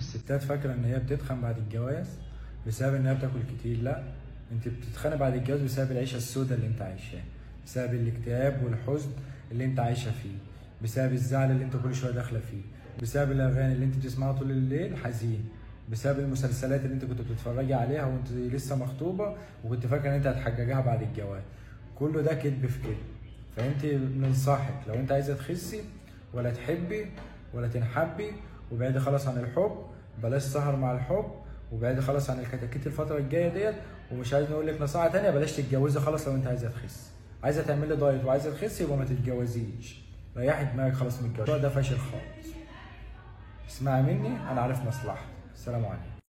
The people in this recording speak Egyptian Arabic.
الستات فاكره ان هي بتتخن بعد الجواز بسبب ان هي بتاكل كتير لا انت بتتخني بعد الجواز بسبب العيشه السوداء اللي انت عايشاها بسبب الاكتئاب والحزن اللي انت عايشه فيه بسبب الزعل اللي انت كل شويه داخله فيه بسبب الاغاني اللي انت بتسمعها طول الليل حزين بسبب المسلسلات اللي انت كنت بتتفرجي عليها وانت لسه مخطوبه وكنت فاكره ان انت هتحججها بعد الجواز كله ده كذب في كده فانت بننصحك لو انت عايزه تخسي ولا تحبي ولا تنحبي وبعدي خلاص عن الحب بلاش سهر مع الحب وبعدي خلاص عن الكتاكيت الفتره الجايه ديت ومش عايز نقول لك نصيحه تانية بلاش تتجوزي خلاص لو انت عايزه تخسي عايزه تعملي دايت وعايزه تخسي يبقى ما تتجوزيش ريحي دماغك خلاص من الجواز ده فاشل خالص اسمعي مني انا عارف مصلحتك السلام عليكم